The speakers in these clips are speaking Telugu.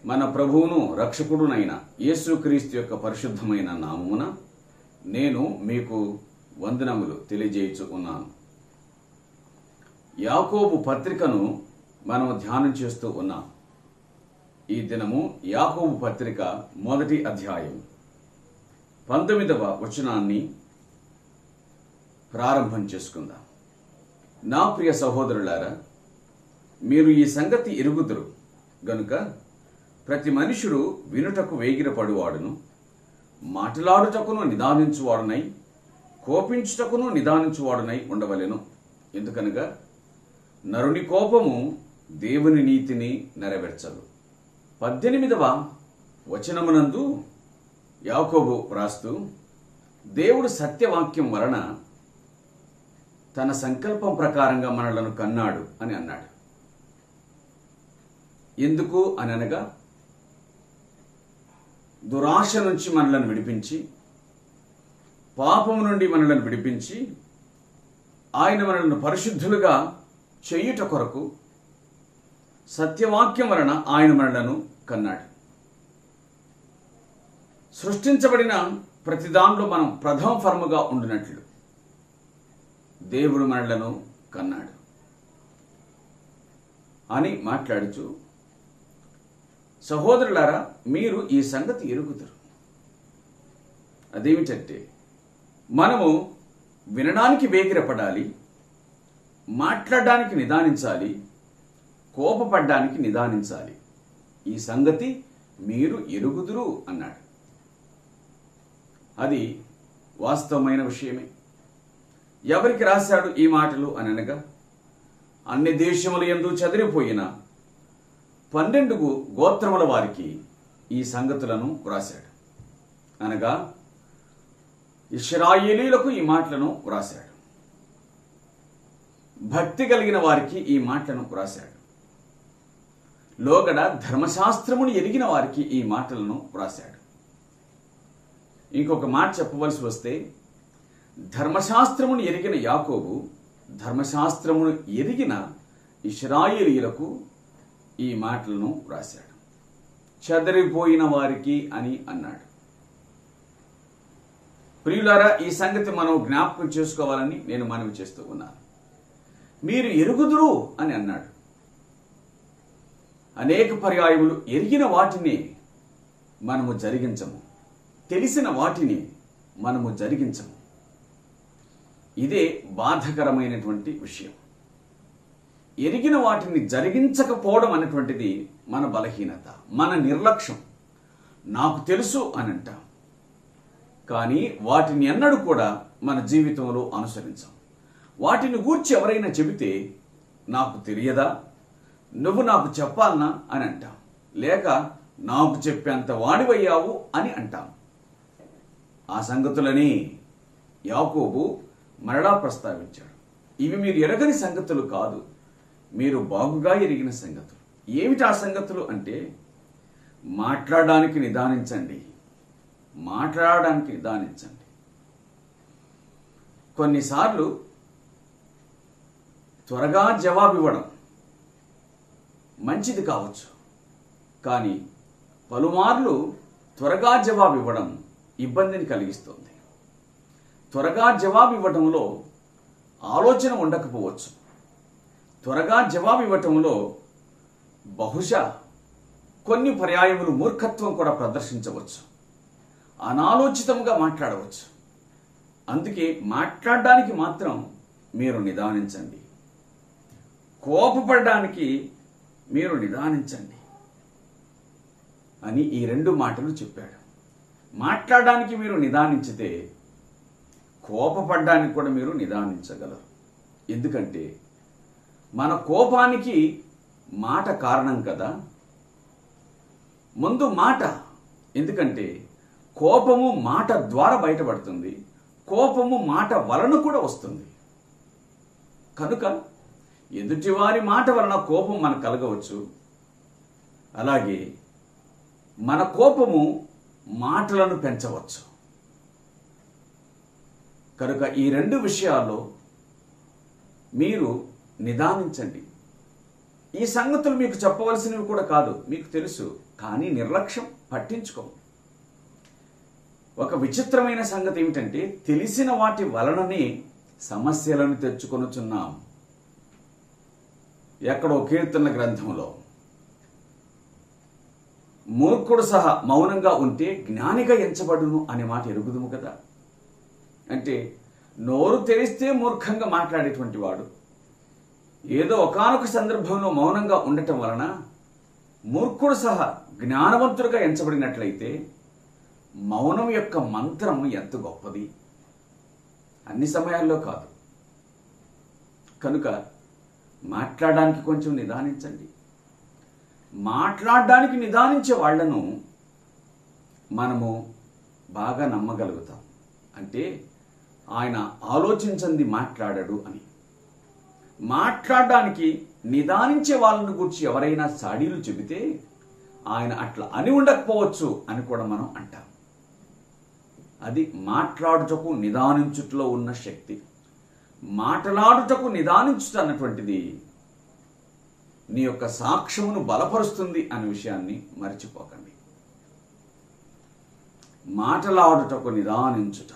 మన ప్రభువును రక్షకుడునైన యేసుక్రీస్తు యొక్క పరిశుద్ధమైన నామమున నేను మీకు వందనములు తెలియజేయచ్చు ఉన్నాను యాకోబు పత్రికను మనం ధ్యానం చేస్తూ ఉన్నాం ఈ దినము యాకోబు పత్రిక మొదటి అధ్యాయం పంతొమ్మిదవ వచనాన్ని ప్రారంభం చేసుకుందాం నా ప్రియ సహోదరులారా మీరు ఈ సంగతి ఎరుగుదురు గనుక ప్రతి మనుషుడు వినుటకు వేగిరపడువాడును మాట్లాడుటకును నిదానించువాడునై కోపించుటకును నిదానించువాడునై ఉండవలెను ఎందుకనగా నరుని కోపము దేవుని నీతిని నెరవేర్చదు పద్దెనిమిదవ వచనమునందు యాకోబు వ్రాస్తూ దేవుడు సత్యవాక్యం వలన తన సంకల్పం ప్రకారంగా మనలను కన్నాడు అని అన్నాడు ఎందుకు అని అనగా దురాశ నుంచి మనలను విడిపించి పాపము నుండి మనలను విడిపించి ఆయన మనలను పరిశుద్ధులుగా చేయుట కొరకు సత్యవాక్యం వలన ఆయన మనలను కన్నాడు సృష్టించబడిన ప్రతి దానిలో మనం ప్రథమ ఫర్ముగా ఉండినట్లు దేవుడు మనలను కన్నాడు అని మాట్లాడుచు సహోదరులారా మీరు ఈ సంగతి ఎరుగుతారు అదేమిటంటే మనము వినడానికి వేగిరపడాలి మాట్లాడడానికి నిదానించాలి కోపపడ్డానికి నిదానించాలి ఈ సంగతి మీరు ఎరుగుదురు అన్నాడు అది వాస్తవమైన విషయమే ఎవరికి రాశాడు ఈ మాటలు అని అనగా అన్ని దేశములు ఎందు చదిరిపోయిన పన్నెండు గోత్రముల వారికి ఈ సంగతులను వ్రాశాడు అనగా ఇస్రాయేలీలకు ఈ మాటలను వ్రాశాడు భక్తి కలిగిన వారికి ఈ మాటలను వ్రాశాడు లోగడ ధర్మశాస్త్రమును ఎరిగిన వారికి ఈ మాటలను వ్రాశాడు ఇంకొక మాట చెప్పవలసి వస్తే ధర్మశాస్త్రమును ఎరిగిన యాకోబు ధర్మశాస్త్రమును ఎరిగిన ఇస్రాయేలీలకు ఈ మాటలను వ్రాశాడు చెదరిపోయిన వారికి అని అన్నాడు ప్రియులారా ఈ సంగతి మనం జ్ఞాపకం చేసుకోవాలని నేను మనవి చేస్తూ ఉన్నాను మీరు ఎరుగుదురు అని అన్నాడు అనేక పర్యాయములు ఎరిగిన వాటిని మనము జరిగించము తెలిసిన వాటిని మనము జరిగించము ఇదే బాధకరమైనటువంటి విషయం ఎరిగిన వాటిని జరిగించకపోవడం అనేటువంటిది మన బలహీనత మన నిర్లక్ష్యం నాకు తెలుసు అని అంటాం కానీ వాటిని ఎన్నడూ కూడా మన జీవితంలో అనుసరించాం వాటిని గూర్చి ఎవరైనా చెబితే నాకు తెలియదా నువ్వు నాకు చెప్పాలనా అని అంటాం లేక నాకు చెప్పేంత వాడివయ్యావు అని అంటాం ఆ సంగతులని యాకోబు మరలా ప్రస్తావించాడు ఇవి మీరు ఎరగని సంగతులు కాదు మీరు బాగుగా ఎరిగిన సంగతులు ఏమిటి ఆ సంగతులు అంటే మాట్లాడడానికి నిదానించండి మాట్లాడడానికి నిదానించండి కొన్నిసార్లు త్వరగా జవాబు ఇవ్వడం మంచిది కావచ్చు కానీ పలుమార్లు త్వరగా జవాబు ఇవ్వడం ఇబ్బందిని కలిగిస్తుంది త్వరగా జవాబు ఇవ్వటంలో ఆలోచన ఉండకపోవచ్చు త్వరగా జవాబు ఇవ్వటంలో బహుశా కొన్ని పర్యాయములు మూర్ఖత్వం కూడా ప్రదర్శించవచ్చు అనాలోచితంగా మాట్లాడవచ్చు అందుకే మాట్లాడడానికి మాత్రం మీరు నిదానించండి కోపపడడానికి మీరు నిదానించండి అని ఈ రెండు మాటలు చెప్పాడు మాట్లాడడానికి మీరు నిదానించితే కోపపడడానికి కూడా మీరు నిదానించగలరు ఎందుకంటే మన కోపానికి మాట కారణం కదా ముందు మాట ఎందుకంటే కోపము మాట ద్వారా బయటపడుతుంది కోపము మాట వలన కూడా వస్తుంది కనుక ఎదుటివారి మాట వలన కోపం మనకు కలగవచ్చు అలాగే మన కోపము మాటలను పెంచవచ్చు కనుక ఈ రెండు విషయాల్లో మీరు నిదానించండి ఈ సంగతులు మీకు చెప్పవలసినవి కూడా కాదు మీకు తెలుసు కానీ నిర్లక్ష్యం పట్టించుకోము ఒక విచిత్రమైన సంగతి ఏమిటంటే తెలిసిన వాటి వలననే సమస్యలను తెచ్చుకొనుచున్నాం ఎక్కడో కీర్తన గ్రంథంలో మూర్ఖుడు సహా మౌనంగా ఉంటే జ్ఞానిగా ఎంచబడును అనే మాట ఎరుగుదుము కదా అంటే నోరు తెరిస్తే మూర్ఖంగా మాట్లాడేటువంటి వాడు ఏదో ఒకానొక సందర్భంలో మౌనంగా ఉండటం వలన మూర్ఖుడు సహా జ్ఞానవంతుడిగా ఎంచబడినట్లయితే మౌనం యొక్క మంత్రం ఎంత గొప్పది అన్ని సమయాల్లో కాదు కనుక మాట్లాడడానికి కొంచెం నిదానించండి మాట్లాడడానికి నిదానించే వాళ్లను మనము బాగా నమ్మగలుగుతాం అంటే ఆయన ఆలోచించంది మాట్లాడడు అని మాట్లాడడానికి నిదానించే వాళ్ళని గురించి ఎవరైనా సాడీలు చెబితే ఆయన అట్లా అని ఉండకపోవచ్చు అని కూడా మనం అంటాం అది మాట్లాడుటకు నిదానించుటలో ఉన్న శక్తి మాట్లాడుటకు నిదానించుట అన్నటువంటిది నీ యొక్క సాక్ష్యమును బలపరుస్తుంది అనే విషయాన్ని మర్చిపోకండి మాటలాడుటకు నిదానించుట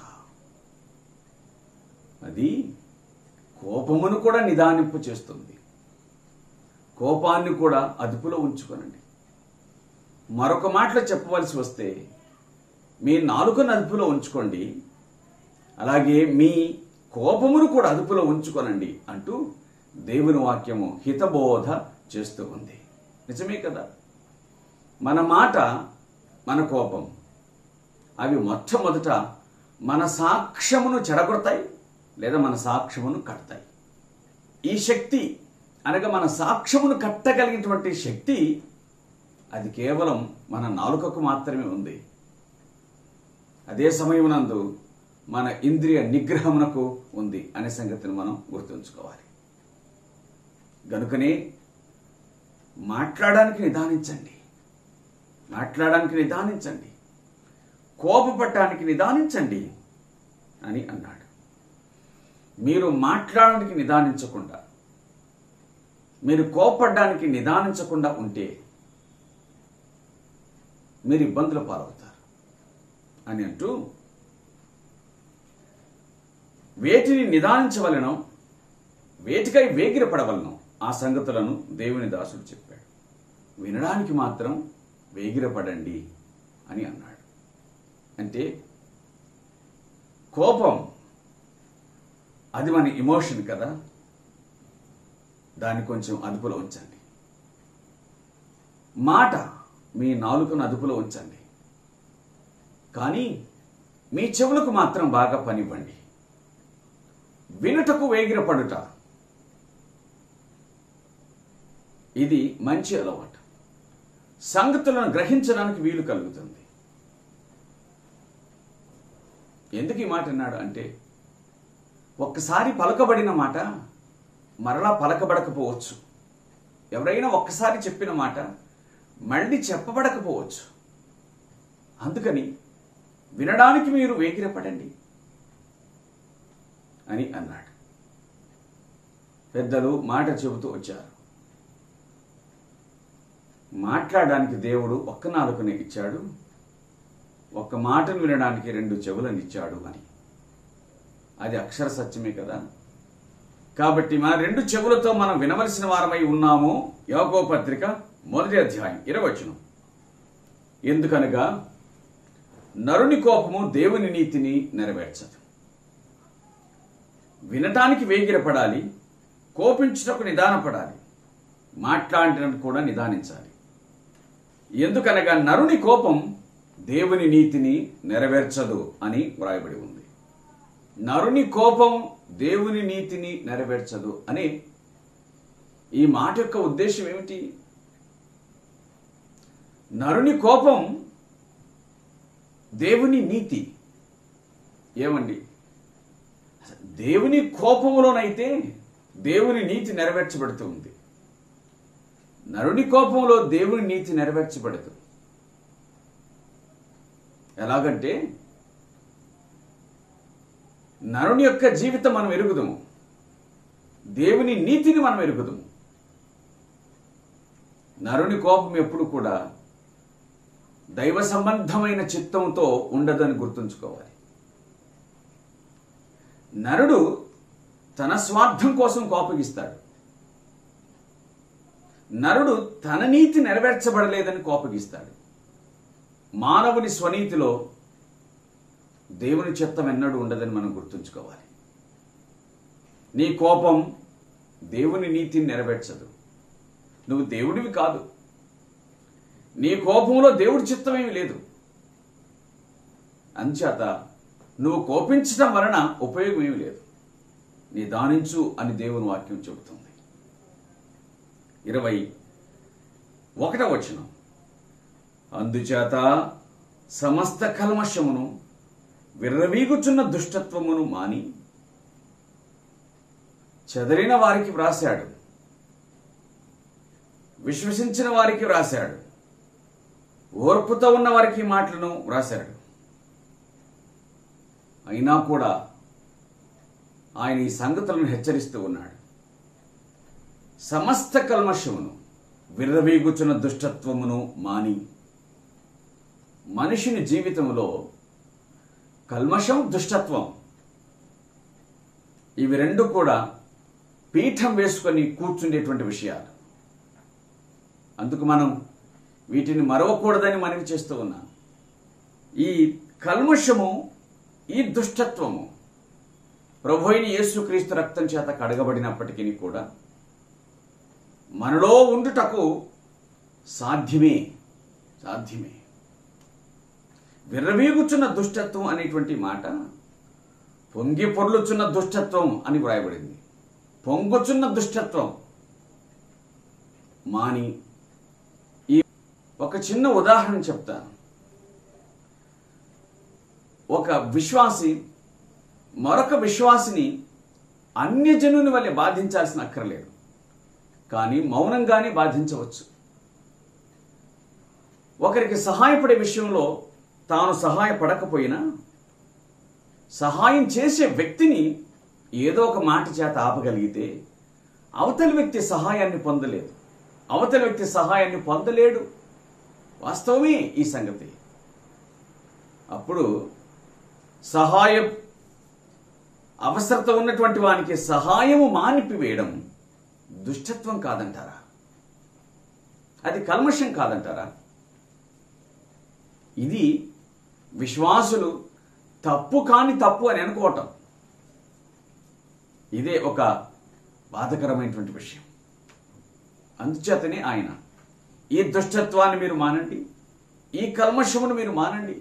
అది కోపమును కూడా నిదానింపు చేస్తుంది కోపాన్ని కూడా అదుపులో ఉంచుకోనండి మరొక మాటలో చెప్పవలసి వస్తే మీ నాలుకను అదుపులో ఉంచుకోండి అలాగే మీ కోపమును కూడా అదుపులో ఉంచుకోనండి అంటూ దేవుని వాక్యము హితబోధ చేస్తూ ఉంది నిజమే కదా మన మాట మన కోపం అవి మొట్టమొదట మన సాక్ష్యమును చెడగొడతాయి లేదా మన సాక్ష్యమును కడతాయి ఈ శక్తి అనగా మన సాక్ష్యమును కట్టగలిగినటువంటి శక్తి అది కేవలం మన నాలుకకు మాత్రమే ఉంది అదే సమయమునందు మన ఇంద్రియ నిగ్రహమునకు ఉంది అనే సంగతిని మనం గుర్తుంచుకోవాలి గనుకనే మాట్లాడడానికి నిదానించండి మాట్లాడడానికి నిదానించండి కోపపడటానికి నిదానించండి అని అన్నాడు మీరు మాట్లాడడానికి నిదానించకుండా మీరు కోపడ్డానికి నిదానించకుండా ఉంటే మీరు ఇబ్బందుల పాలవుతారు అని అంటూ వేటిని నిదానించవలనో వేటికై వేగిరపడవలనో ఆ సంగతులను దేవుని దాసుడు చెప్పాడు వినడానికి మాత్రం వేగిరపడండి అని అన్నాడు అంటే కోపం అది మన ఇమోషన్ కదా దాన్ని కొంచెం అదుపులో ఉంచండి మాట మీ నాలుకను అదుపులో ఉంచండి కానీ మీ చెవులకు మాత్రం బాగా పనివ్వండి వినుటకు వేగిరపడుట ఇది మంచి అలవాటు సంగతులను గ్రహించడానికి వీలు కలుగుతుంది ఎందుకు ఈ మాట అన్నాడు అంటే ఒక్కసారి పలకబడిన మాట మరలా పలకబడకపోవచ్చు ఎవరైనా ఒక్కసారి చెప్పిన మాట మళ్ళీ చెప్పబడకపోవచ్చు అందుకని వినడానికి మీరు వేగిరపడండి అని అన్నాడు పెద్దలు మాట చెబుతూ వచ్చారు మాట్లాడడానికి దేవుడు ఒక్క నాలుకనే ఇచ్చాడు ఒక్క మాటను వినడానికి రెండు చెవులను ఇచ్చాడు అని అది అక్షర సత్యమే కదా కాబట్టి మన రెండు చెవులతో మనం వినవలసిన వారమై ఉన్నాము యోగో పత్రిక మొదటి అధ్యాయం ఇరవచనం ఎందుకనగా నరుని కోపము దేవుని నీతిని నెరవేర్చదు వినటానికి వేగిరపడాలి కోపించుటకు నిదానపడాలి మాట్లాడినట్టు కూడా నిదానించాలి ఎందుకనగా నరుని కోపం దేవుని నీతిని నెరవేర్చదు అని వ్రాయబడి ఉంది నరుని కోపం దేవుని నీతిని నెరవేర్చదు అని ఈ మాట యొక్క ఉద్దేశం ఏమిటి నరుని కోపం దేవుని నీతి ఏమండి దేవుని కోపంలోనైతే దేవుని నీతి నెరవేర్చబడుతూ ఉంది నరుని కోపంలో దేవుని నీతి నెరవేర్చబడదు ఎలాగంటే నరుని యొక్క జీవితం మనం ఎరుగుదము దేవుని నీతిని మనం ఎరుగుదము నరుని కోపం ఎప్పుడు కూడా దైవ సంబంధమైన చిత్తంతో ఉండదని గుర్తుంచుకోవాలి నరుడు తన స్వార్థం కోసం కోపగిస్తాడు నరుడు తన నీతి నెరవేర్చబడలేదని కోపగిస్తాడు మానవుని స్వనీతిలో దేవుని చిత్తం ఎన్నడూ ఉండదని మనం గుర్తుంచుకోవాలి నీ కోపం దేవుని నీతిని నెరవేర్చదు నువ్వు దేవుడివి కాదు నీ కోపంలో దేవుడి చిత్తమేమి లేదు అంచేత నువ్వు కోపించడం వలన ఉపయోగం ఏమి లేదు నీ దానించు అని దేవుని వాక్యం చెబుతుంది ఇరవై ఒకట వచనం అందుచేత సమస్త కల్మషమును విర్రవీగుచున్న దుష్టత్వమును మాని చెదరిన వారికి వ్రాశాడు విశ్వసించిన వారికి వ్రాశాడు ఓర్పుతో ఉన్న వారికి ఈ మాటలను వ్రాశాడు అయినా కూడా ఆయన ఈ సంగతులను హెచ్చరిస్తూ ఉన్నాడు సమస్త కల్మషమును విర్రవీగుచున్న దుష్టత్వమును మాని మనిషిని జీవితంలో కల్మషం దుష్టత్వం ఇవి రెండు కూడా పీఠం వేసుకొని కూర్చుండేటువంటి విషయాలు అందుకు మనం వీటిని మరవకూడదని మనవి చేస్తూ ఉన్నాం ఈ కల్మషము ఈ దుష్టత్వము ప్రభు అయిన యేసుక్రీస్తు రక్తం చేత కడగబడినప్పటికీ కూడా మనలో ఉండుటకు సాధ్యమే సాధ్యమే విర్రవీగుచున్న దుష్టత్వం అనేటువంటి మాట పొంగి పొర్లుచున్న దుష్టత్వం అని వ్రాయబడింది పొంగుచున్న దుష్టత్వం మాని ఈ ఒక చిన్న ఉదాహరణ చెప్తాను ఒక విశ్వాసి మరొక విశ్వాసిని అన్యజనుని వల్లే బాధించాల్సిన అక్కర్లేదు కానీ మౌనంగానే బాధించవచ్చు ఒకరికి సహాయపడే విషయంలో తాను సహాయపడకపోయినా సహాయం చేసే వ్యక్తిని ఏదో ఒక మాట చేత ఆపగలిగితే అవతలి వ్యక్తి సహాయాన్ని పొందలేదు అవతలి వ్యక్తి సహాయాన్ని పొందలేడు వాస్తవమే ఈ సంగతి అప్పుడు సహాయం అవసరత ఉన్నటువంటి వానికి సహాయము మానిపివేయడం దుష్టత్వం కాదంటారా అది కల్మషం కాదంటారా ఇది విశ్వాసులు తప్పు కాని తప్పు అని అనుకోవటం ఇదే ఒక బాధకరమైనటువంటి విషయం అందుచేతనే ఆయన ఈ దుష్టత్వాన్ని మీరు మానండి ఈ కల్మషమును మీరు మానండి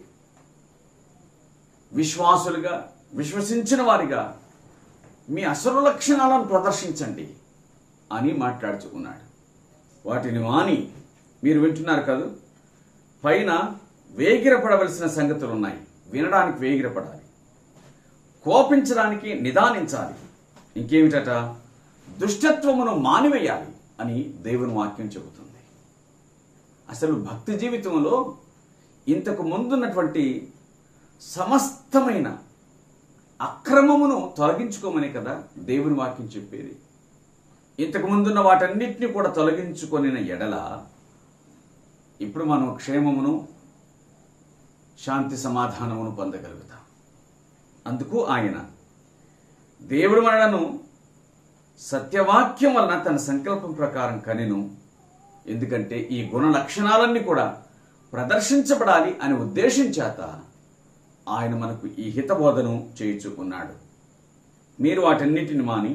విశ్వాసులుగా విశ్వసించిన వారిగా మీ అసలు లక్షణాలను ప్రదర్శించండి అని మాట్లాడుతూ ఉన్నాడు వాటిని మాని మీరు వింటున్నారు కదూ పైన వేగిరపడవలసిన సంగతులు ఉన్నాయి వినడానికి వేగిరపడాలి కోపించడానికి నిదానించాలి ఇంకేమిటట దుష్టత్వమును మానివేయాలి అని దేవుని వాక్యం చెబుతుంది అసలు భక్తి జీవితంలో ఇంతకు ముందున్నటువంటి సమస్తమైన అక్రమమును తొలగించుకోమని కదా దేవుని వాక్యం చెప్పేది ఇంతకు ముందున్న వాటన్నిటిని కూడా తొలగించుకొనిన ఎడల ఇప్పుడు మనం క్షేమమును శాంతి సమాధానమును పొందగలుగుతాం అందుకు ఆయన దేవుడు మనలను సత్యవాక్యం వలన తన సంకల్పం ప్రకారం కనెను ఎందుకంటే ఈ గుణ లక్షణాలన్నీ కూడా ప్రదర్శించబడాలి అనే ఉద్దేశం చేత ఆయన మనకు ఈ హితబోధను చేయించుకున్నాడు మీరు వాటన్నిటిని మాని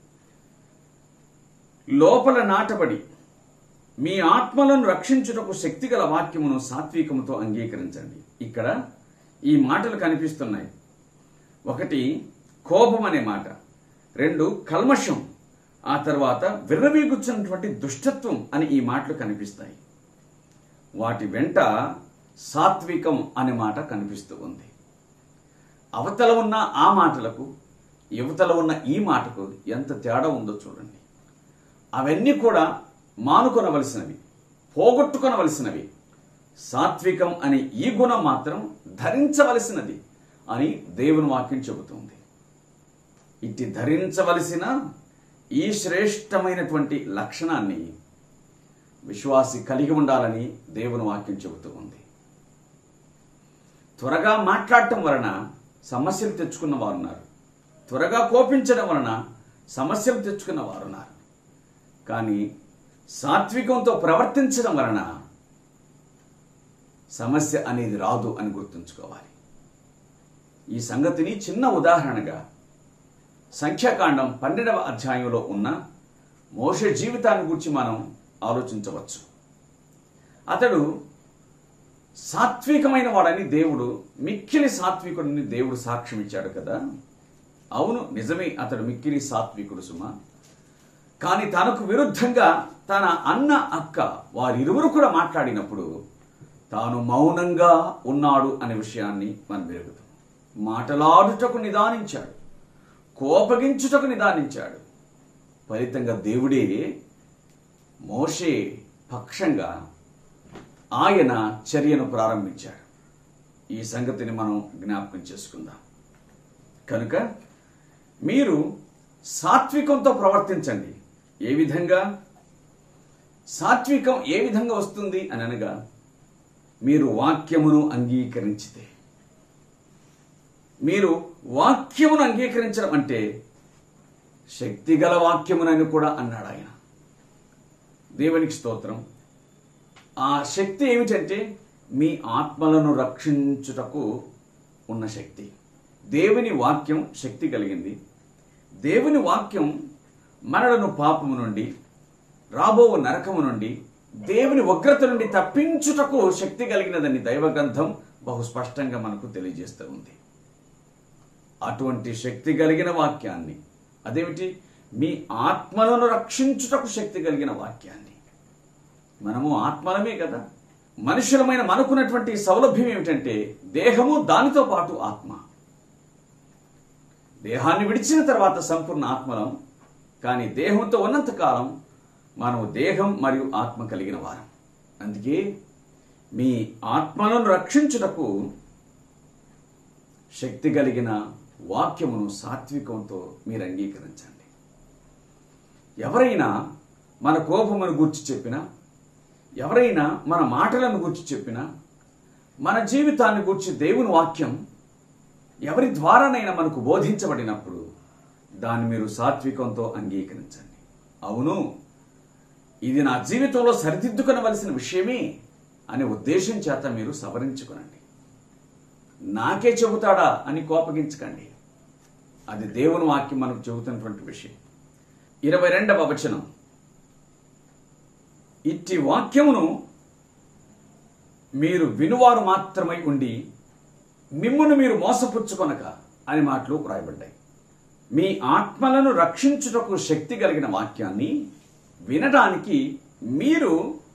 లోపల నాటబడి మీ ఆత్మలను రక్షించుటకు శక్తిగల వాక్యమును సాత్వికముతో అంగీకరించండి ఇక్కడ ఈ మాటలు కనిపిస్తున్నాయి ఒకటి కోపం అనే మాట రెండు కల్మషం ఆ తర్వాత విర్రవీగుచ్చినటువంటి దుష్టత్వం అని ఈ మాటలు కనిపిస్తాయి వాటి వెంట సాత్వికం అనే మాట కనిపిస్తూ ఉంది అవతల ఉన్న ఆ మాటలకు యువతల ఉన్న ఈ మాటకు ఎంత తేడా ఉందో చూడండి అవన్నీ కూడా మానుకొనవలసినవి పోగొట్టుకొనవలసినవి సాత్వికం అనే ఈ గుణం మాత్రం ధరించవలసినది అని దేవుని వాక్యం చెబుతుంది ఇట్టి ధరించవలసిన ఈ శ్రేష్టమైనటువంటి లక్షణాన్ని విశ్వాసి కలిగి ఉండాలని దేవుని వాక్యం చెబుతూ ఉంది త్వరగా మాట్లాడటం వలన సమస్యలు తెచ్చుకున్న వారు ఉన్నారు త్వరగా కోపించడం వలన సమస్యలు తెచ్చుకున్న వారు ఉన్నారు కానీ సాత్వికంతో ప్రవర్తించడం వలన సమస్య అనేది రాదు అని గుర్తుంచుకోవాలి ఈ సంగతిని చిన్న ఉదాహరణగా సంఖ్యాకాండం పన్నెండవ అధ్యాయంలో ఉన్న మోషే జీవితాన్ని గురించి మనం ఆలోచించవచ్చు అతడు సాత్వికమైన వాడని దేవుడు మిక్కిలి సాత్వికుడిని దేవుడు సాక్ష్యం ఇచ్చాడు కదా అవును నిజమే అతడు మిక్కిలి సాత్వికుడు సుమ కానీ తనకు విరుద్ధంగా తన అన్న అక్క వారిరువురు కూడా మాట్లాడినప్పుడు తాను మౌనంగా ఉన్నాడు అనే విషయాన్ని మనం వెరుగుతాం మాటలాడుటకు నిదానించాడు కోపగించుటకు నిదానించాడు ఫలితంగా దేవుడే మోషే పక్షంగా ఆయన చర్యను ప్రారంభించాడు ఈ సంగతిని మనం జ్ఞాపకం చేసుకుందాం కనుక మీరు సాత్వికంతో ప్రవర్తించండి ఏ విధంగా సాత్వికం ఏ విధంగా వస్తుంది అని అనగా మీరు వాక్యమును అంగీకరించితే మీరు వాక్యమును అంగీకరించడం అంటే శక్తిగల వాక్యమునని కూడా అన్నాడు ఆయన దేవునికి స్తోత్రం ఆ శక్తి ఏమిటంటే మీ ఆత్మలను రక్షించుటకు ఉన్న శక్తి దేవుని వాక్యం శక్తి కలిగింది దేవుని వాక్యం మనలను పాపము నుండి రాబో నరకము నుండి దేవుని ఉగ్రత నుండి తప్పించుటకు శక్తి కలిగినదని దైవగ్రంథం బహు స్పష్టంగా మనకు తెలియజేస్తూ ఉంది అటువంటి శక్తి కలిగిన వాక్యాన్ని అదేమిటి మీ ఆత్మలను రక్షించుటకు శక్తి కలిగిన వాక్యాన్ని మనము ఆత్మలమే కదా మనుషులమైన మనకున్నటువంటి సౌలభ్యం ఏమిటంటే దేహము దానితో పాటు ఆత్మ దేహాన్ని విడిచిన తర్వాత సంపూర్ణ ఆత్మలం కానీ దేహంతో ఉన్నంతకాలం మనము దేహం మరియు ఆత్మ కలిగిన వారం అందుకే మీ ఆత్మలను రక్షించుటకు శక్తి కలిగిన వాక్యమును సాత్వికంతో మీరు అంగీకరించండి ఎవరైనా మన కోపమును గూర్చి చెప్పినా ఎవరైనా మన మాటలను గూర్చి చెప్పినా మన జీవితాన్ని గూర్చి దేవుని వాక్యం ఎవరి ద్వారానైనా మనకు బోధించబడినప్పుడు దాన్ని మీరు సాత్వికంతో అంగీకరించండి అవును ఇది నా జీవితంలో సరిదిద్దుకొనవలసిన విషయమే అనే ఉద్దేశం చేత మీరు సవరించుకునండి నాకే చెబుతాడా అని కోపగించకండి అది దేవుని వాక్యం మనకు చెబుతున్నటువంటి విషయం ఇరవై రెండవ వచనం ఇట్టి వాక్యమును మీరు వినువారు మాత్రమై ఉండి మిమ్మును మీరు మోసపుచ్చుకొనక అని మాటలు వ్రాయబడ్డాయి మీ ఆత్మలను రక్షించుటకు శక్తి కలిగిన వాక్యాన్ని వినడానికి మీరు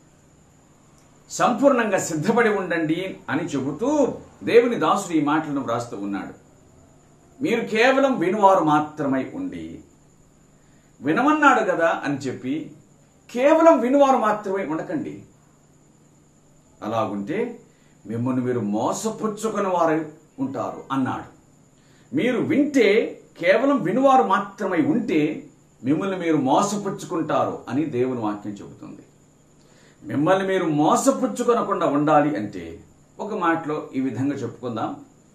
సంపూర్ణంగా సిద్ధపడి ఉండండి అని చెబుతూ దేవుని దాసుడు ఈ మాటలను వ్రాస్తూ ఉన్నాడు మీరు కేవలం వినువారు మాత్రమై ఉండి వినమన్నాడు కదా అని చెప్పి కేవలం వినువారు మాత్రమే ఉండకండి అలాగుంటే మిమ్మల్ని మీరు మోసపుచ్చుకుని వారు ఉంటారు అన్నాడు మీరు వింటే కేవలం వినువారు మాత్రమై ఉంటే మిమ్మల్ని మీరు మోసపుచ్చుకుంటారు అని దేవుని వాక్యం చెబుతుంది మిమ్మల్ని మీరు మోసపుచ్చుకొనకుండా ఉండాలి అంటే ఒక మాటలో ఈ విధంగా చెప్పుకుందాం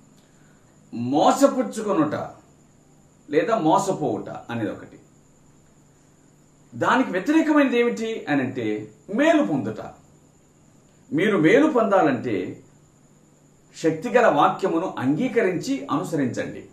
మోసపుచ్చుకొనుట లేదా మోసపోవుట అనేది ఒకటి దానికి వ్యతిరేకమైనది ఏమిటి అని అంటే మేలు పొందుట మీరు మేలు పొందాలంటే శక్తిగల వాక్యమును అంగీకరించి అనుసరించండి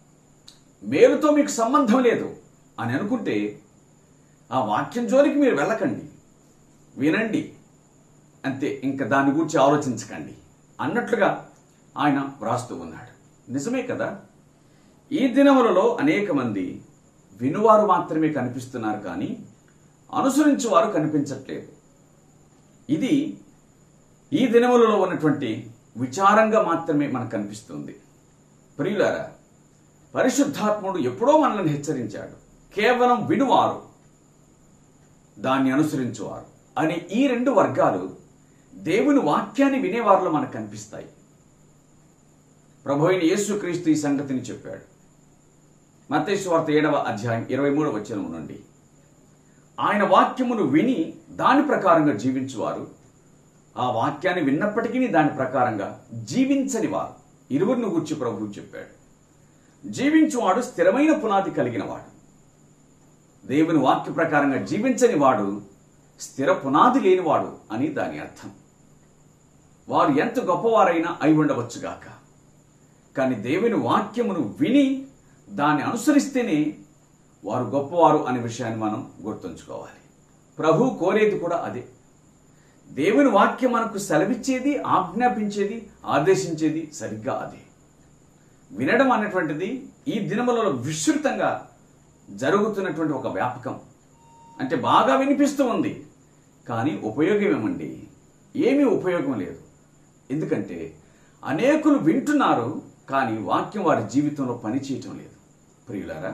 మేలుతో మీకు సంబంధం లేదు అని అనుకుంటే ఆ వాక్యం జోలికి మీరు వెళ్ళకండి వినండి అంతే ఇంకా దాని గురించి ఆలోచించకండి అన్నట్లుగా ఆయన వ్రాస్తూ ఉన్నాడు నిజమే కదా ఈ దినములలో అనేక మంది వినువారు మాత్రమే కనిపిస్తున్నారు కానీ అనుసరించువారు కనిపించట్లేదు ఇది ఈ దినములలో ఉన్నటువంటి విచారంగా మాత్రమే మనకు కనిపిస్తుంది ప్రియులారా పరిశుద్ధాత్ముడు ఎప్పుడో మనల్ని హెచ్చరించాడు కేవలం వినువారు దాన్ని అనుసరించువారు అని ఈ రెండు వర్గాలు దేవుని వాక్యాన్ని వినేవారిలో మనకు కనిపిస్తాయి ప్రభు అయిన యేసుక్రీస్తు ఈ సంగతిని చెప్పాడు మతేశ్వార్త ఏడవ అధ్యాయం ఇరవై మూడవ వచనం నుండి ఆయన వాక్యమును విని దాని ప్రకారంగా జీవించువారు ఆ వాక్యాన్ని విన్నప్పటికీ దాని ప్రకారంగా జీవించని వారు ఇరువురిని గూర్చి ప్రభువు చెప్పాడు జీవించువాడు స్థిరమైన పునాది కలిగిన వాడు దేవుని వాక్య ప్రకారంగా జీవించని వాడు స్థిర పునాది లేనివాడు అని దాని అర్థం వారు ఎంత గొప్పవారైనా అయి ఉండవచ్చుగాక కానీ దేవుని వాక్యమును విని దాన్ని అనుసరిస్తేనే వారు గొప్పవారు అనే విషయాన్ని మనం గుర్తుంచుకోవాలి ప్రభు కోరేది కూడా అదే దేవుని వాక్యం మనకు సెలవిచ్చేది ఆజ్ఞాపించేది ఆదేశించేది సరిగ్గా అదే వినడం అనేటువంటిది ఈ దినములలో విస్తృతంగా జరుగుతున్నటువంటి ఒక వ్యాపకం అంటే బాగా వినిపిస్తూ ఉంది కానీ ఉపయోగం ఏమండి ఏమీ ఉపయోగం లేదు ఎందుకంటే అనేకులు వింటున్నారు కానీ వాక్యం వారి జీవితంలో పనిచేయటం లేదు ప్రియులారా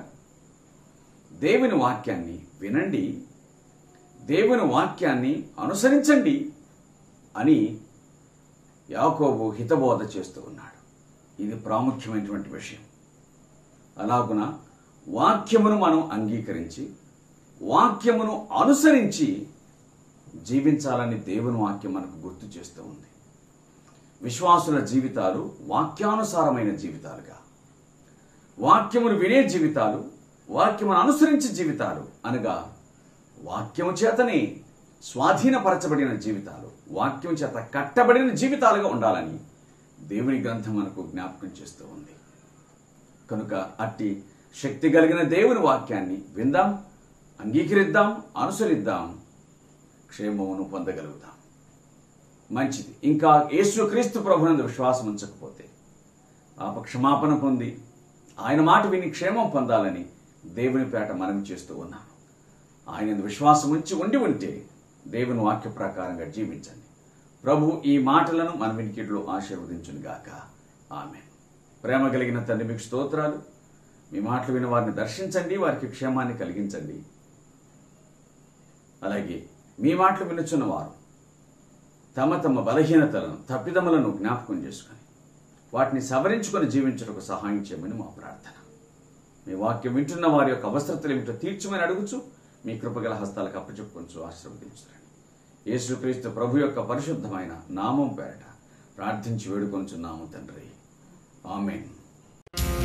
దేవుని వాక్యాన్ని వినండి దేవుని వాక్యాన్ని అనుసరించండి అని యాకోబు హితబోధ చేస్తూ ఉన్నాడు ఇది ప్రాముఖ్యమైనటువంటి విషయం అలాగున వాక్యమును మనం అంగీకరించి వాక్యమును అనుసరించి జీవించాలని దేవుని వాక్యం మనకు గుర్తు చేస్తూ ఉంది విశ్వాసుల జీవితాలు వాక్యానుసారమైన జీవితాలుగా వాక్యమును వినే జీవితాలు వాక్యమును అనుసరించే జీవితాలు అనగా వాక్యము చేతనే స్వాధీనపరచబడిన జీవితాలు వాక్యం చేత కట్టబడిన జీవితాలుగా ఉండాలని దేవుని గ్రంథం మనకు జ్ఞాపకం చేస్తూ ఉంది కనుక అట్టి శక్తి కలిగిన దేవుని వాక్యాన్ని విందాం అంగీకరిద్దాం అనుసరిద్దాం క్షేమమును పొందగలుగుతాం మంచిది ఇంకా యేసుక్రీస్తు ప్రభునందు విశ్వాసం ఉంచకపోతే పాప క్షమాపణ పొంది ఆయన మాట విని క్షేమం పొందాలని దేవుని పేట మనం చేస్తూ ఉన్నాను ఆయన విశ్వాసం ఉంచి ఉండి ఉంటే దేవుని వాక్య ప్రకారంగా జీవించండి ప్రభు ఈ మాటలను మన వినికిడిలో ఆశీర్వదించును గాక ఆమె ప్రేమ కలిగిన తండ్రి మీకు స్తోత్రాలు మీ మాటలు విని వారిని దర్శించండి వారికి క్షేమాన్ని కలిగించండి అలాగే మీ మాటలు వినుచున్న వారు తమ తమ బలహీనతలను తప్పిదములను జ్ఞాపకం చేసుకొని వాటిని సవరించుకొని జీవించుటకు సహాయం చేయమని మా ప్రార్థన మీ వాక్యం వింటున్న వారి యొక్క అవసరతలు ఏమిటో తీర్చమని అడుగుచు మీ కృపగల హస్తాలకు అప్పచెప్పుకొంచు ఆశీర్వదించండి యేసుక్రీస్తు ప్రభు యొక్క పరిశుద్ధమైన నామం పేరట ప్రార్థించి వేడుకొంచున్నాము తండ్రి ఆమెన్